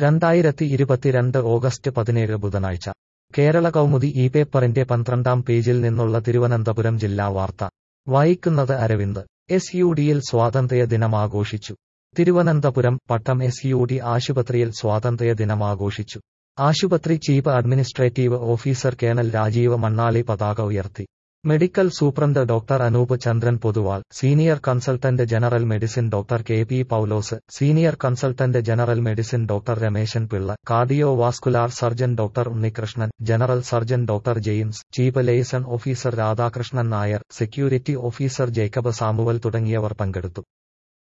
രണ്ടായിരത്തി ഇരുപത്തിരണ്ട് ഓഗസ്റ്റ് പതിനേഴ് ബുധനാഴ്ച കേരള കൗമുദി ഈ പേപ്പറിന്റെ പന്ത്രണ്ടാം പേജിൽ നിന്നുള്ള തിരുവനന്തപുരം ജില്ലാ വാർത്ത വായിക്കുന്നത് അരവിന്ദ് എസ് യു ഡിയിൽ സ്വാതന്ത്ര്യ ദിനം ആഘോഷിച്ചു Thiruvananthapuram Pattom S U D ആശുപത്രിയിൽ സ്വാതന്ത്ര്യ ദിനം ആഘോഷിച്ചു ആശുപത്രി chief administrative officer colonel Rajeev Mannali പതാക ഉയർത്തി medical superintendent doctor Anoop Chandran Poduval senior consultant general medicine doctor K P Paulose senior consultant general medicine doctor Rameshan Pillai cardio vascular surgeon doctor Unnikrishnan general surgeon doctor James chief liaison officer Radhakrishnan Nair security officer Jacob Samuel തുടങ്ങിയവർ പങ്കെടുത്തു